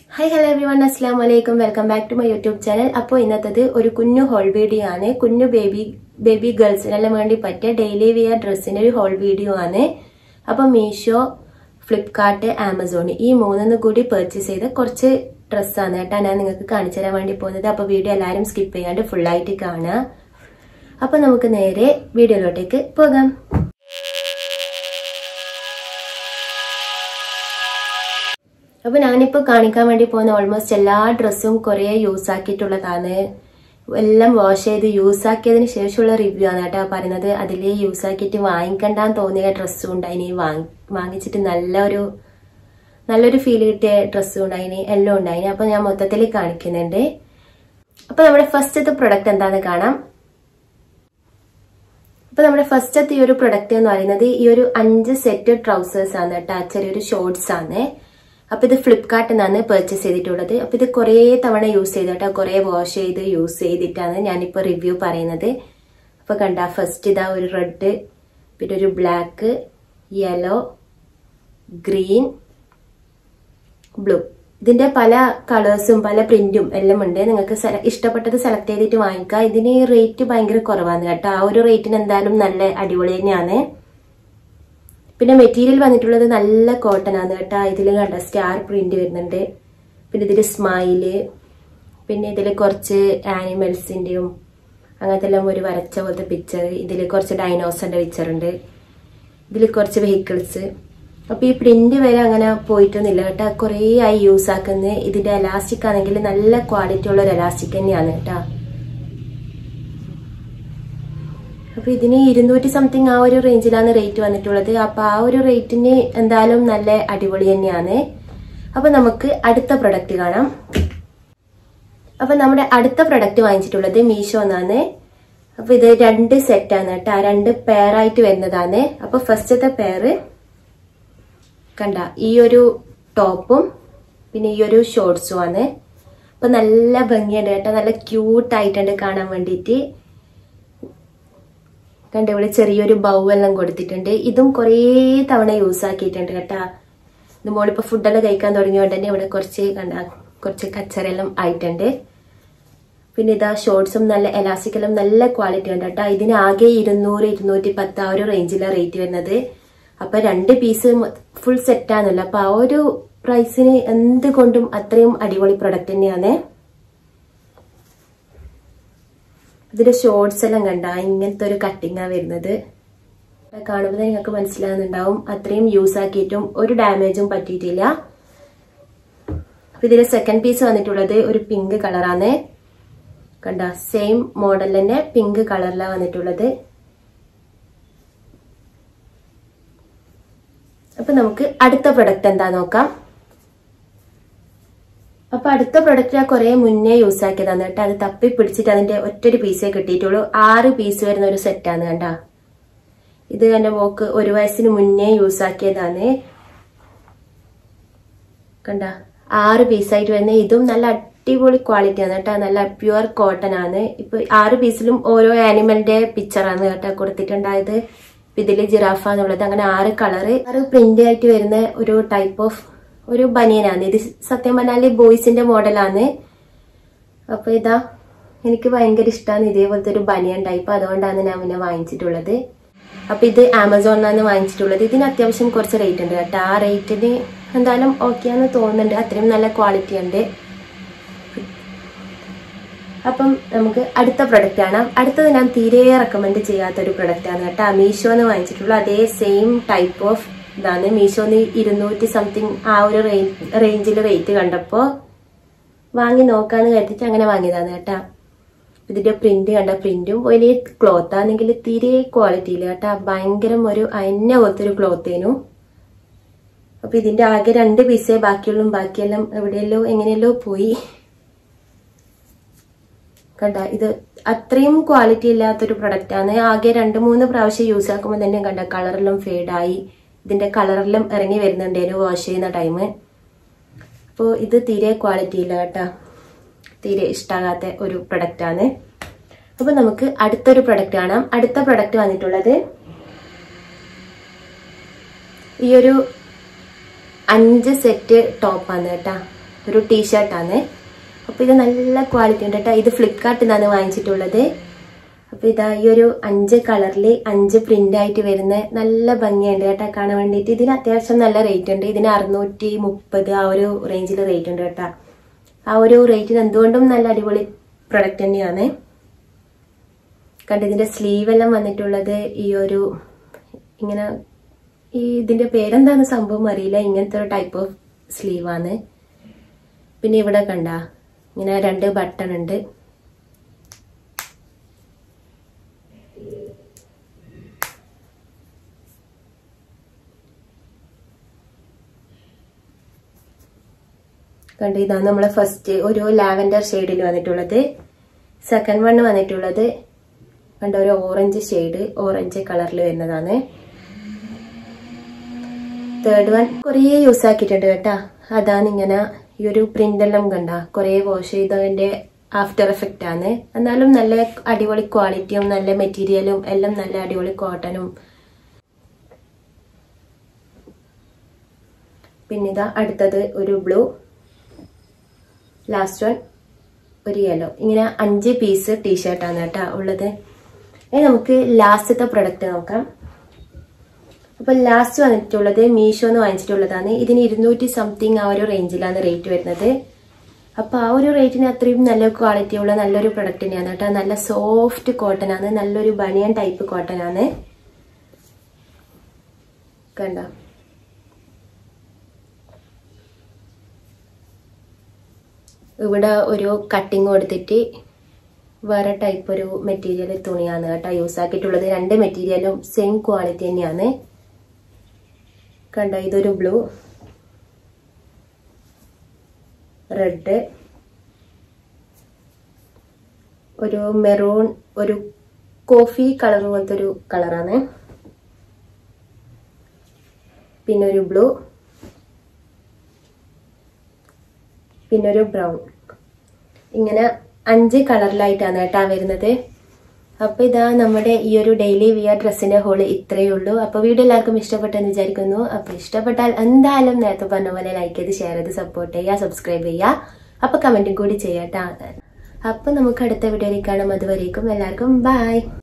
hi hello every everyone അസ്സാം വലൈക്കും welcome back to my YouTube channel അപ്പോൾ ഇന്നത്തത് ഒരു കുഞ്ഞു ഹോൾ വീഡിയോ ആണ് കുഞ്ഞു ബേബി ബേബി ഗേൾസിനെല്ലാം വേണ്ടി പറ്റിയ ഡെയിലി വെയർ ഡ്രസ്സിന്റെ ഒരു ഹോൾ വീഡിയോ ആണ് അപ്പോൾ മീഷോ ഫ്ലിപ്കാർട്ട് ആമസോൺ ഈ മൂന്നിന്ന് കൂടി പർച്ചേസ് ചെയ്ത കുറച്ച് ഡ്രസ്സാണ് കേട്ടോ ഞാൻ നിങ്ങൾക്ക് കാണിച്ചു തരാൻ വേണ്ടി പോകുന്നത് അപ്പോൾ വീഡിയോ എല്ലാവരും സ്കിപ്പ് ചെയ്യാണ്ട് ഫുള്ളായിട്ട് കാണുക അപ്പോൾ നമുക്ക് നേരെ വീഡിയോയിലോട്ടേക്ക് പോകാം അപ്പൊ ഞാനിപ്പോ കാണിക്കാൻ വേണ്ടി പോകുന്ന ഓൾമോസ്റ്റ് എല്ലാ ഡ്രസ്സും കുറെ യൂസ് ആക്കിയിട്ടുള്ളതാണ് എല്ലാം വാഷ് ചെയ്ത് യൂസ് ആക്കിയതിന് ശേഷമുള്ള റിവ്യൂ ആണ് കേട്ടോ പറയുന്നത് അതിൽ യൂസ് ആക്കിയിട്ട് വാങ്ങിക്കണ്ടാന്ന് തോന്നിയ ഡ്രസ്സും ഉണ്ടായിനി വാങ്ങിച്ചിട്ട് നല്ലൊരു നല്ലൊരു ഫീൽ കിട്ടിയ ഡ്രസ്സും ഉണ്ടായിനി എല്ലാം ഉണ്ടായിനി അപ്പൊ ഞാൻ മൊത്തത്തിൽ കാണിക്കുന്നുണ്ട് അപ്പൊ നമ്മുടെ ഫസ്റ്റത്തെ പ്രൊഡക്റ്റ് എന്താന്ന് കാണാം അപ്പൊ നമ്മുടെ ഫസ്റ്റത്തെ ഈ ഒരു പ്രൊഡക്റ്റ് എന്ന് പറയുന്നത് ഈ ഒരു അഞ്ച് സെറ്റ് ട്രൗസേഴ്സ് ആണ് കേട്ടോ ചെറിയൊരു ഷോർട്സ് ആണ് അപ്പൊ ഇത് ഫ്ലിപ്കാർട്ടിൽ നിന്നാണ് പർച്ചേസ് ചെയ്തിട്ടുള്ളത് അപ്പൊ ഇത് കുറെ തവണ യൂസ് ചെയ്തിട്ടോ കുറെ വാഷ് ചെയ്ത് യൂസ് ചെയ്തിട്ടാണ് ഞാനിപ്പോ റിവ്യൂ പറയുന്നത് അപ്പൊ കണ്ട ഫസ്റ്റ് ഇതാ ഒരു റെഡ് പിന്നെ ഒരു ബ്ലാക്ക് യെല്ലോ ഗ്രീൻ ബ്ലൂ ഇതിന്റെ പല കളേഴ്സും പല പ്രിന്റും എല്ലാം ഉണ്ട് നിങ്ങൾക്ക് ഇഷ്ടപ്പെട്ടത് സെലക്ട് ചെയ്തിട്ട് വാങ്ങിക്കാം ഇതിന് റേറ്റ് ഭയങ്കര കുറവാണ് കേട്ടോ ആ ഒരു റേറ്റിന് എന്തായാലും നല്ല അടിപൊളി തന്നെയാണ് പിന്നെ മെറ്റീരിയൽ വന്നിട്ടുള്ളത് നല്ല കോട്ടൺ ആണ് കേട്ടോ ഇതിൽ കണ്ട സ്റ്റാർ പ്രിന്റ് വരുന്നുണ്ട് പിന്നെ ഇതിൽ സ്മൈല് പിന്നെ ഇതിൽ കുറച്ച് ആനിമൽസിന്റെയും അങ്ങനത്തെ എല്ലാം ഒരു വരച്ച പോലത്തെ പിക്ചർ ഇതിൽ കുറച്ച് ഡൈനോസറിന്റെ പിക്ചർ ഉണ്ട് ഇതിൽ കുറച്ച് വെഹിക്കിൾസ് അപ്പൊ ഈ പ്രിന്റ് വരെ അങ്ങനെ പോയിട്ടൊന്നുമില്ല കേട്ടോ കുറേ ആയി യൂസ് ആക്കുന്നത് ഇതിന്റെ എലാസ്റ്റിക് ആണെങ്കിൽ നല്ല ക്വാളിറ്റി ഉള്ള ഒരു എലാസ്റ്റിക് തന്നെയാണ് കേട്ടോ അപ്പൊ ഇതിന് ഇരുന്നൂറ്റി സംതിങ് ആ ഒരു റേഞ്ചിലാണ് റേറ്റ് വന്നിട്ടുള്ളത് അപ്പൊ ആ ഒരു റേറ്റിന് എന്തായാലും നല്ല അടിപൊളി തന്നെയാണ് അപ്പൊ നമുക്ക് അടുത്ത പ്രൊഡക്റ്റ് കാണാം അപ്പൊ നമ്മുടെ അടുത്ത പ്രൊഡക്റ്റ് വാങ്ങിച്ചിട്ടുള്ളത് മീഷോ എന്നാണ് അപ്പൊ ഇത് രണ്ട് സെറ്റ് ആണ് കേട്ടോ രണ്ട് പെയറായിട്ട് വരുന്നതാണ് അപ്പൊ ഫസ്റ്റത്തെ പെയറ് കണ്ട ഈ ഒരു ടോപ്പും പിന്നെ ഈ ഒരു ഷോർട്സും ആണ് അപ്പൊ നല്ല ഭംഗിയുണ്ട് കേട്ടോ നല്ല ക്യൂട്ട് ആയിട്ടുണ്ട് കാണാൻ വേണ്ടിയിട്ട് കണ്ട ഇവിടെ ചെറിയൊരു ബൗ എല്ലാം കൊടുത്തിട്ടുണ്ട് ഇതും കുറേ തവണ യൂസ് ആക്കിയിട്ടുണ്ട് കേട്ടാ ഇത് മോളിപ്പോ ഫുഡെല്ലാം കഴിക്കാൻ തുടങ്ങിയോണ്ട് തന്നെ ഇവിടെ കുറച്ച് കണ്ട കുറച്ച് കച്ചറെല്ലാം ആയിട്ടുണ്ട് പിന്നെ ഇതാ ഷോർട്സും നല്ല എലാസ്റ്റിക്കെല്ലാം നല്ല ക്വാളിറ്റി ഉണ്ട് കേട്ടോ ഇതിന് ആകെ ഇരുന്നൂറ് ഇരുന്നൂറ്റി പത്ത് ആ ഒരു റേഞ്ചിലാണ് റേറ്റ് വരുന്നത് അപ്പൊ രണ്ട് പീസ് ഫുൾ സെറ്റ് ആണല്ലോ അപ്പൊ ആ ഒരു പ്രൈസിന് എന്തുകൊണ്ടും അത്രയും അടിപൊളി പ്രൊഡക്റ്റ് തന്നെയാണ് ഇതിന്റെ ഷോർട്സ് എല്ലാം കണ്ട ഇങ്ങനത്തെ ഒരു കട്ടിങ്ങാ വരുന്നത് കാണുമ്പോൾ നിങ്ങൾക്ക് മനസ്സിലാകുന്നുണ്ടാവും അത്രയും യൂസ് ആക്കിയിട്ടും ഒരു ഡാമേജും പറ്റിയിട്ടില്ല അപ്പൊ ഇതിന്റെ സെക്കൻഡ് പീസ് വന്നിട്ടുള്ളത് ഒരു പിങ്ക് കളറാണ് കണ്ട സെയിം മോഡൽ തന്നെ പിങ്ക് കളറിലാണ് വന്നിട്ടുള്ളത് അപ്പൊ നമുക്ക് അടുത്ത പ്രൊഡക്റ്റ് എന്താ നോക്കാം അപ്പൊ അടുത്ത പ്രൊഡക്റ്റ് ഞാൻ കുറെ മുന്നേ യൂസ് ആക്കിയതാണ് കേട്ടോ അത് തപ്പി പിടിച്ചിട്ട് അതിന്റെ ഒറ്റൊരു പീസേ കിട്ടിയിട്ടുള്ളൂ ആറ് പീസ് വരുന്ന ഒരു സെറ്റാണ് കണ്ട ഇത് എന്റെ മോക്ക് ഒരു വയസ്സിന് മുന്നേ യൂസ് ആക്കിയതാണ് കണ്ട ആറ് പീസായിട്ട് വരുന്ന ഇതും നല്ല അടിപൊളി ക്വാളിറ്റി ആണ് കേട്ടോ നല്ല പ്യുവർ കോട്ടൺ ആണ് ഇപ്പൊ ആറ് പീസിലും ഓരോ ആനിമലിന്റെ പിക്ചറാണ് കേട്ടോ കൊടുത്തിട്ടുണ്ടായത് ഇതില് ജിറാഫ എന്നുള്ളത് അങ്ങനെ ആറ് കളറ് ആറ് പ്രിന്റ് ആയിട്ട് വരുന്ന ഒരു ടൈപ്പ് ഓഫ് ഒരു ബനിയനാണ് ഇത് സത്യം പറഞ്ഞാല് ബോയ്സിന്റെ മോഡലാണ് അപ്പൊ ഇതാ എനിക്ക് ഭയങ്കര ഇഷ്ടമാണ് ഇതേപോലത്തെ ഒരു ബനിയൻ ടൈപ്പ് അതുകൊണ്ടാണ് ഞാൻ പിന്നെ വാങ്ങിച്ചിട്ടുള്ളത് അപ്പൊ ഇത് ആമസോണിലാണ് വാങ്ങിച്ചിട്ടുള്ളത് ഇതിന് അത്യാവശ്യം കുറച്ച് റേറ്റ് ഉണ്ട് കേട്ടോ ആ റേറ്റിന് എന്തായാലും ഓക്കെയാന്ന് തോന്നുന്നുണ്ട് അത്രയും നല്ല ക്വാളിറ്റി ഉണ്ട് അപ്പം നമുക്ക് അടുത്ത പ്രൊഡക്റ്റ് ആണ് അടുത്തത് ഞാൻ തീരെ റെക്കമെൻഡ് ചെയ്യാത്ത ഒരു പ്രൊഡക്റ്റ് ആണ് കേട്ടോ മീഷോന്ന് വാങ്ങിച്ചിട്ടുള്ള അതേ സെയിം ടൈപ്പ് ഓഫ് ഇതാണ് മീഷോന്ന് ഇരുന്നൂറ്റി സംതിങ് ആ ഒരു റേഞ്ചിൽ റേറ്റ് കണ്ടപ്പോ വാങ്ങി നോക്കാന്ന് കരുതിട്ട് അങ്ങനെ വാങ്ങിയതാണ് കേട്ടാ ഇതിന്റെ പ്രിന്റ് കണ്ട പ്രിന്റും വലിയ ക്ലോത്ത് ആണെങ്കിൽ തീരെ ക്വാളിറ്റി ഇല്ല കേട്ടാ ഭയങ്കരം ഒരു അന്ന പോലത്തെ ഒരു ക്ലോത്തേനു അപ്പൊ ഇതിന്റെ ആകെ രണ്ട് പീസേ ബാക്കിയുള്ളൂ ബാക്കിയെല്ലാം എവിടെയല്ലോ എങ്ങനെയല്ലോ പോയി കണ്ട ഇത് അത്രയും ക്വാളിറ്റി ഇല്ലാത്തൊരു പ്രൊഡക്റ്റ് ആണ് ആകെ രണ്ട് മൂന്ന് പ്രാവശ്യം യൂസ് ആക്കുമ്പോൾ തന്നെ കണ്ട കളറെല്ലാം ഫെയ്ഡായി ഇതിന്റെ കളറെല്ലാം ഇറങ്ങി വരുന്നുണ്ടേനു വാഷ് ചെയ്യുന്ന ടൈം അപ്പോൾ ഇത് തീരെ ക്വാളിറ്റി ഇല്ല കേട്ടാ തീരെ ഇഷ്ടമാകാത്ത ഒരു പ്രൊഡക്റ്റ് ആണ് അപ്പൊ നമുക്ക് അടുത്തൊരു പ്രൊഡക്റ്റ് കാണാം അടുത്ത പ്രൊഡക്റ്റ് വന്നിട്ടുള്ളത് ഈ ഒരു അഞ്ച് സെറ്റ് ടോപ്പാണ് കേട്ടാ ഒരു ടീഷർട്ടാണ് അപ്പോൾ ഇത് നല്ല ക്വാളിറ്റി ഉണ്ട് കേട്ടോ ഇത് ഫ്ലിപ്കാർട്ടിൽ നിന്നാണ് വാങ്ങിച്ചിട്ടുള്ളത് അപ്പോൾ ഇതാ ഈ ഒരു അഞ്ച് കളറിൽ അഞ്ച് പ്രിന്റ് ആയിട്ട് വരുന്ന നല്ല ഭംഗിയുണ്ട് കേട്ടോ കാണാൻ വേണ്ടിയിട്ട് ഇതിന് അത്യാവശ്യം നല്ല റേറ്റ് ഉണ്ട് ഇതിന് അറുന്നൂറ്റി മുപ്പത് ആ ഒരു റേഞ്ചിൽ റേറ്റ് ഉണ്ട് കേട്ടോ ആ ഒരു റേറ്റിന് എന്തുകൊണ്ടും നല്ല അടിപൊളി പ്രൊഡക്റ്റ് തന്നെയാണ് കണ്ട് ഇതിന്റെ സ്ലീവ് എല്ലാം വന്നിട്ടുള്ളത് ഈ ഒരു ഇങ്ങനെ ഈ ഇതിന്റെ പേരെന്താന്ന് സംഭവം അറിയില്ല ഇങ്ങനത്തെ ഒരു ടൈപ്പ് ഓഫ് സ്ലീവാണ് പിന്നെ ഇവിടെ കണ്ട ഇങ്ങനെ രണ്ട് ബട്ടൺ ഉണ്ട് കണ്ട് ഇതാണ് നമ്മളെ ഫസ്റ്റ് ഒരു ലാവൻഡർ ഷെയ്ഡിൽ വന്നിട്ടുള്ളത് സെക്കൻഡ് വൺ വന്നിട്ടുള്ളത് കണ്ട ഒരു ഓറഞ്ച് ഷെയ്ഡ് ഓറഞ്ച് കളറിൽ വരുന്നതാണ് തേർഡ് വൺ കുറേ യൂസ് ആക്കിയിട്ടുണ്ട് കേട്ടാ അതാണ് ഇങ്ങനെ ഈ ഒരു പ്രിന്റ് എല്ലാം കണ്ട കുറേ വാഷ് ചെയ്തതിന്റെ ആഫ്റ്റർ എഫക്റ്റ് ആണ് എന്നാലും നല്ല അടിപൊളി ക്വാളിറ്റിയും നല്ല മെറ്റീരിയലും എല്ലാം നല്ല അടിപൊളി കോട്ടനും പിന്നെ ഇതാ അടുത്തത് ഒരു ബ്ലൂ ലാസ്റ്റ് വൺ ഒരു യെല്ലോ ഇങ്ങനെ അഞ്ച് പീസ് ടീഷർട്ടാണ് കേട്ടോ ഉള്ളത് ഇനി നമുക്ക് ലാസ്റ്റത്തെ പ്രൊഡക്റ്റ് നോക്കാം അപ്പൊ ലാസ്റ്റ് വന്നിട്ടുള്ളത് മീഷോന്ന് വാങ്ങിച്ചിട്ടുള്ളതാണ് ഇതിന് ഇരുന്നൂറ്റി സംതിങ് ആ ഒരു റേഞ്ചിലാണ് റേറ്റ് വരുന്നത് അപ്പൊ ആ ഒരു റേറ്റിന് അത്രയും നല്ല ക്വാളിറ്റി ഉള്ള നല്ലൊരു പ്രൊഡക്റ്റ് തന്നെയാണ് കേട്ടോ നല്ല സോഫ്റ്റ് കോട്ടൺ ആണ് നല്ലൊരു ബനിയൻ ടൈപ്പ് കോട്ടൺ ആണ് കണ്ട ഇവിടെ ഒരു കട്ടിങ് കൊടുത്തിട്ട് വേറെ ടൈപ്പ് ഒരു മെറ്റീരിയൽ തുണിയാണ് കേട്ടോ യൂസ് ആക്കിയിട്ടുള്ളത് രണ്ട് മെറ്റീരിയലും സെയിം ക്വാളിറ്റി തന്നെയാണ് കണ്ട ഇതൊരു ബ്ലൂ റെഡ് ഒരു മെറൂൺ ഒരു കോഫി കളർ പോലത്തെ ഒരു കളറാണ് പിന്നെ ഒരു ബ്ലൂ പിന്നെ ഒരു ബ്രൗൺ ഇങ്ങനെ അഞ്ച് കളറിലായിട്ടാണ് കേട്ടാ വരുന്നത് അപ്പൊ ഇതാ നമ്മുടെ ഈ ഒരു ഡെയിലി വിയർ ഡ്രസ്സിന്റെ ഹോള് ഇത്രയേ ഉള്ളൂ അപ്പൊ വീഡിയോ എല്ലാവർക്കും ഇഷ്ടപ്പെട്ടെന്ന് വിചാരിക്കുന്നു അപ്പൊ ഇഷ്ടപ്പെട്ടാൽ എന്തായാലും നേരത്തെ പറഞ്ഞ പോലെ ലൈക്ക് ചെയ്ത് ഷെയർ ചെയ്ത് സപ്പോർട്ട് ചെയ്യുക സബ്സ്ക്രൈബ് ചെയ്യുക അപ്പൊ കമന്റും കൂടി ചെയ്യാട്ടാ അപ്പൊ നമുക്ക് അടുത്ത വീഡിയോയിൽ കാണാം അതുവരേക്കും എല്ലാവർക്കും ബൈ